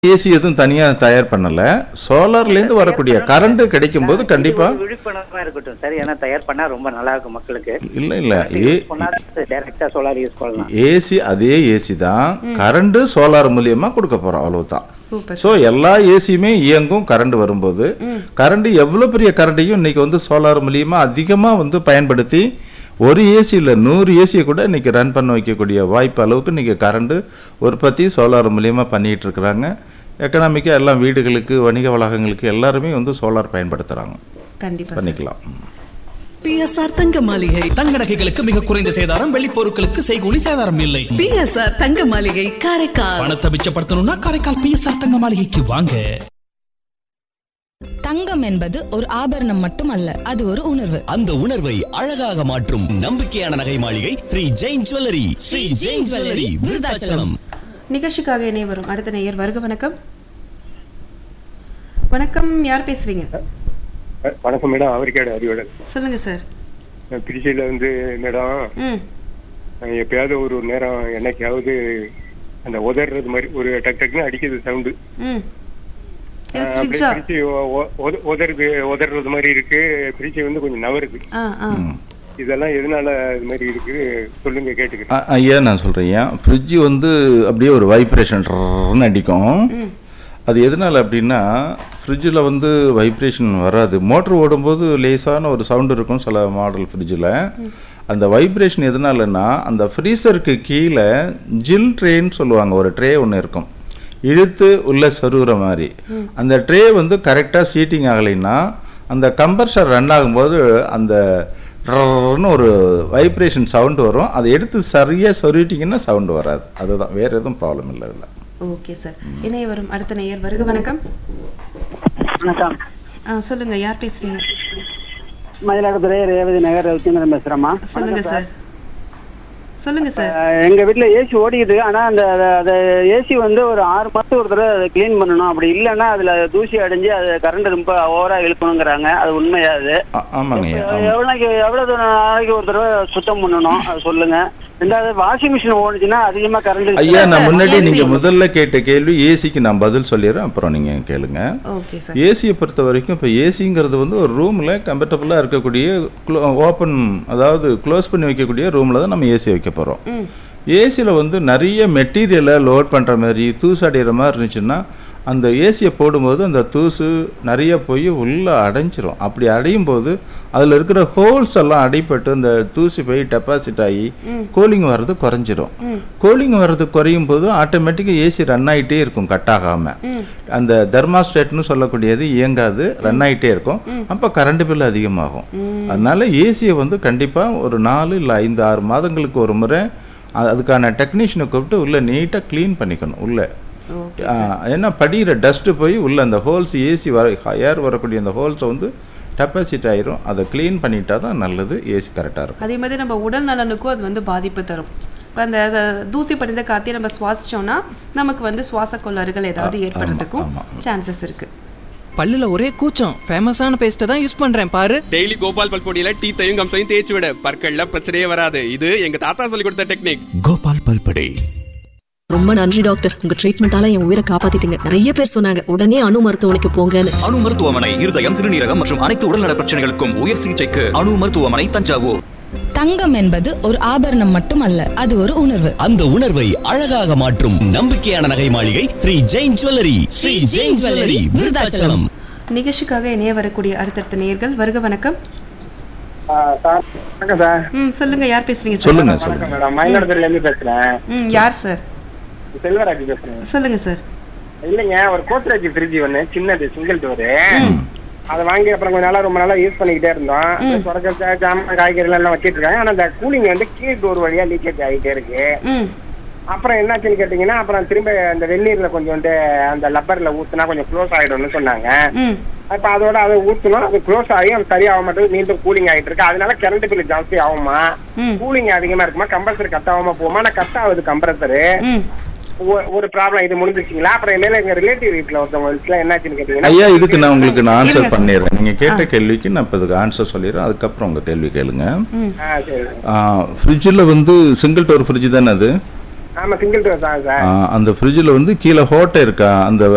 AC எதுவும் தனியா தயார் பண்ணல சோலார்ல இருந்து வரக்கூடிய கரண்ட் கிடைக்கும் போது கண்டிப்பா இது ஒரு விழிப்புணர்வா இருக்கட்டும் சார் ஏன்னா தயார் பண்ணா ரொம்ப நல்லா இருக்கும் மக்களுக்கு இல்ல இல்ல ஏ டைரக்டா சோலார் யூஸ் பண்ணலாம் ஏசி அதே ஏசி தான் கரண்ட் சோலார் மூலியமா கொடுக்க போறோம் அவ்வளவுதான் சூப்பர் ஸோ எல்லா ஏசியுமே இயங்கும் கரண்ட் வரும்போது கரண்ட் எவ்வளோ பெரிய கரண்ட்டையும் இன்னைக்கு வந்து சோலார் மூலியமா அதிகமாக வந்து பயன்படுத்தி ஒரு ஏசி இல்லை நூறு ஏசியை கூட இன்னைக்கு ரன் பண்ண வைக்கக்கூடிய வாய்ப்பு அளவுக்கு இன்னைக்கு கரண்ட் உற்பத்தி சோலார் மூலியமா பண்ணிட்டு இருக்கிறாங்க எக்கனாமிக்காக எல்லாம் வீடுகளுக்கு வணிக வளாகங்களுக்கு எல்லாருமே வந்து சோலார் பயன்படுத்துகிறாங்க கண்டிப்பா சார் பண்ணிக்கலாம் பிஎஸ்ஆர் தங்க மாளிகை தங்க நகைகளுக்கு மிக குறைந்த சேதாரம் வெள்ளி பொருட்களுக்கு செய்கூலி சேதாரம் இல்லை பிஎஸ்ஆர் தங்க மாளிகை காரைக்கால் பணத்தை மிச்சப்படுத்தணும்னா காரைக்கால் பிஎஸ்ஆர் தங்க மாளிகைக்கு வாங்க தங்கம் என்பது ஒரு ஆபரணம் மட்டுமல்ல அது ஒரு உணர்வு அந்த உணர்வை அழகாக மாற்றும் நம்பிக்கையான நகை மாளிகை ஸ்ரீ ஜெயின் ஜுவல்லரி ஸ்ரீ ஜெயின் ஜுவல்லரி விருதாச்சலம் நிகழ்ச்சிக்காக இணைய வரும் அடுத்த நேயர் வருக வணக்கம் வணக்கம் யார் பேசுறீங்க வணக்கம் மேடம் அவரிக்காடு அறிவுடன் சொல்லுங்க சார் திருச்சியில வந்து மேடம் ம் அஹ் எப்பயாவது ஒரு நேரம் என்னைக்காவது அந்த உதறது மாதிரி ஒரு டக் டக்குன்னு அடிக்குது சவுண்டு ம் இது அப்படியே ஃப்ரிட்ஜா திருச்சி ஒ- ஒ- ஒத- உதறது உதறது மாதிரி இருக்கு திருச்சி வந்து கொஞ்சம் நவருது ஆ ஆ இதெல்லாம் எதனால இது மாதிரி இருக்கு சொல்லுங்க கேட்டுக்கிறேன் அ- ஐயா நான் சொல்கிறேன் ஃப்ரிட்ஜு வந்து அப்படியே ஒரு வைப்ரேஷன் அடிக்கும் அது எதனால் அப்படின்னா ஃப்ரிட்ஜில் வந்து வைப்ரேஷன் வராது மோட்ரு ஓடும்போது லேசான ஒரு சவுண்ட் இருக்கும் சில மாடல் ஃப்ரிட்ஜில் அந்த வைப்ரேஷன் எதனாலன்னா அந்த ஃப்ரீசருக்கு கீழே ஜில் ட்ரேன்னு சொல்லுவாங்க ஒரு ட்ரே ஒன்று இருக்கும் இழுத்து உள்ள சொருகிற மாதிரி அந்த ட்ரே வந்து கரெக்டாக சீட்டிங் ஆகலைன்னா அந்த கம்பர்ஷர் ரன் ஆகும்போது அந்த ன்னு ஒரு வைப்ரேஷன் சவுண்டு வரும் அதை எடுத்து சரியாக சொருவிட்டிங்கன்னா சவுண்டு வராது அதுதான் வேறு எதுவும் ப்ராப்ளம் இல்லை இதில் ஓகே சார் இணைய வரும் அடுத்த நேயர் வருக வணக்கம் வணக்கம் ஆ சொல்லுங்க யார் பேசுறீங்க மயிலாடுதுறை ரேவதி நகர் ரவிச்சந்திரன் பேசுறேம்மா சொல்லுங்க சார் சொல்லுங்க சார் அஹ் எங்க வீட்டுல ஏசி ஓடிக்குது ஆனா அந்த அந்த ஏசி வந்து ஒரு ஆறு மாசத்துக்கு ஒரு தடவை அதை க்ளீன் பண்ணணும் அப்படி இல்லைன்னா அதுல தூசி அடைஞ்சு அது கரண்ட் ரொம்ப ஓவரா இழுக்கணுங்கிறாங்க அது உண்மையா அது ஆ- ஆமாங்க ஐயா ஆமாம் எவ்வளவு நாளைக்கு எவ்வளவு நாளைக்கு ஒரு தடவை சுத்தம் பண்ணணும் அது சொல்லுங்க ரெண்டாவது வாஷிங் மிஷின் ஓடுச்சுன்னா அதிகமா கரண்ட் ஐயா நான் சார், முன்னாடி AC. நீங்கள் முதல்ல கேட்ட கேள்வி ஏசிக்கு நான் பதில் சொல்லிடுறேன் அப்புறம் நீங்கள் கேளுங்க ஓகே சார் ஏசியை பொறுத்த வரைக்கும் இப்போ ஏசிங்கிறது வந்து ஒரு ரூமில் கம்ஃபர்டபுளாக இருக்கக்கூடிய ஓப்பன் அதாவது க்ளோஸ் பண்ணி வைக்கக்கூடிய ரூமில் தான் நம்ம ஏசி வைக்க போகிறோம் ஏசியில் வந்து நிறைய மெட்டீரியலை லோட் பண்ணுற மாதிரி தூசு அடைகிற மாதிரி இருந்துச்சுன்னா அந்த ஏசியை போடும்போது அந்த தூசு நிறைய போய் உள்ளே அடைஞ்சிரும் அப்படி அடையும் போது அதில் இருக்கிற ஹோல்ஸ் எல்லாம் அடைப்பட்டு அந்த தூசி போய் டெபாசிட் ஆகி கூலிங் வர்றது குறைஞ்சிரும் கூலிங் வர்றது குறையும் போது ஆட்டோமேட்டிக்காக ஏசி ரன் ஆகிட்டே இருக்கும் கட் ஆகாமல் அந்த தெர்மாஸ்டேட்னு சொல்லக்கூடியது இயங்காது ரன் ஆகிட்டே இருக்கும் அப்போ கரண்ட் பில் அதிகமாகும் அதனால ஏசியை வந்து கண்டிப்பாக ஒரு நாலு இல்லை ஐந்து ஆறு மாதங்களுக்கு ஒரு முறை அ- அதுக்கான டெக்னீஷியனை கூப்பிட்டு உள்ளே நீட்டாக க்ளீன் பண்ணிக்கணும் உள்ளே ஓகே ஆ, ஏன்னா படிகிற டஸ்ட்டு போய் உள்ள அந்த ஹோல்ஸ் ஏசி வர ஏர் வரக்கூடிய அந்த ஹோல்ஸை வந்து டெபாசிட் ஆயிரும் அதை க்ளீன் பண்ணிட்டா தான் நல்லது ஏசி கரெக்டாக இருக்கும் அதே மாதிரி நம்ம உடல் நலனுக்கும் அது வந்து பாதிப்பு தரும் இப்போ அந்த அந்த தூசி படிந்த காத்தையும் நம்ம சுவாசிச்சோம்னா நமக்கு வந்து சுவாச கோளாறுகள் ஏதாவது ஏற்படுறதுக்கும் ஆமா. சான்சஸ் இருக்கு பல்லுல ஒரே கூச்சம் ஃபேமஸான பேஸ்ட்டை தான் யூஸ் பண்றேன் பாரு டெய்லி கோபால் பல்பொடியில டீத்தையும் கம்சையும் தேய்ச்சி விட பற்கள்ல பிரச்சனையே வராது இது எங்க தாத்தா சொல்லி கொடுத்த டெக்னிக் கோபால் பல்படே ரொம்ப நன்றி டாக்டர் உங்க ட்ரீட்மெண்டால என் உயிரை காப்பாத்திட்டீங்க நிறைய பேர் சொன்னாங்க உடனே அணு மருத்துவமனைக்கு போங்கன்னு அணு மருத்துவமனை இருதயம் சிறுநீரகம் மற்றும் அனைத்து உடல்நல பிரச்சனைகளுக்கும் உயர் சிகிச்சைக்கு அணு மருத்துவமனை தஞ்சாவூர் தங்கம் என்பது ஒரு ஆபரணம் மட்டுமல்ல அது ஒரு உணர்வு அந்த உணர்வை அழகாக மாற்றும் நம்பிக்கையான நகை மாளிகை ஸ்ரீ ஜெயின் ஜுவல்லரி ஸ்ரீ ஜெயின் ஜுவல்லரி விருதாச்சலம் நிகழ்ச்சிக்காக இணைய வரக்கூடிய அடுத்தடுத்த நேயர்கள் வருக வணக்கம் சார் வணக்கம் சார் ம் சொல்லுங்க யார் பேசுறீங்க சார் சொல்லுங்க வணக்கம் சொல்லுங்க மேடம் மயிலாடுதுறையில இருந்து பேசுறேன் ம் யார் சார் செல்வராஜ் பேசுறேன் சொல்லுங்க சார் இல்லைங்க ஒரு கோத்ரேஜ் ஃப்ரிட்ஜ் ஒன்று சின்னது சிங்கிள் டோரு அதை வாங்கி அப்புறம் கொஞ்ச நாளா ரொம்ப நாளா யூஸ் பண்ணிக்கிட்டே இருந்தோம் தொடக்க ஜாமான் காய்கறிகள் எல்லாம் வச்சிட்டு இருக்காங்க ஆனா அந்த கூலிங் வந்து கீழ் டோர் வழியா லீக்கேஜ் ஆகிட்டே இருக்கு ம் அப்புறம் என்னாச்சுன்னு கேட்டீங்கன்னா அப்புறம் திரும்ப அந்த வெந்நீர்ல கொஞ்சம் வந்து அந்த லப்பர்ல ஊத்துனா கொஞ்சம் க்ளோஸ் ஆயிடும்னு சொன்னாங்க ம் அப்ப அதோட அதை ஊத்தணும் அது க்ளோஸ் ஆகி அது சரியாக மாட்டேங்குது மீண்டும் கூலிங் ஆயிட்டு இருக்கு அதனால கரண்ட் பில் ஜாஸ்தி ஆகுமா ம். கூலிங் அதிகமா இருக்குமா கம்ப்ரஸர் கட் ஆகாம போகுமா ஆனா கட் ஆகுது கம்ப்ரஸரு ம் ஒரு ப்ராப்ளம் இது முடிஞ்சிச்சுங்களா அப்புறம் மேல எங்க ரிலேட்டிவ் வீட்ல ஒருத்தவங்க வீட்டுல என்னாச்சுன்னு கேட்டீங்கன்னா ஐயா இதுக்கு நான் உங்களுக்கு நான் இருங்க ஆன்சர் சார். பண்ணிடுறேன் நீங்கள் கேட்ட கேள்விக்கு நான் இப்போ இதுக்கு ஆன்சர் சொல்லிடுறேன் அதுக்கப்புறம் உங்கள் கேள்வி கேளுங்க ஆ, சரி ஃப்ரிட்ஜில் வந்து சிங்கிள் டோர் ஃப்ரிட்ஜ் தானே அது ஆமா சிங்கிள் டோர் தான் சார் ஆ, அந்த ஃப்ரிட்ஜில் வந்து கீழே ஹோட்டை இருக்கா அந்த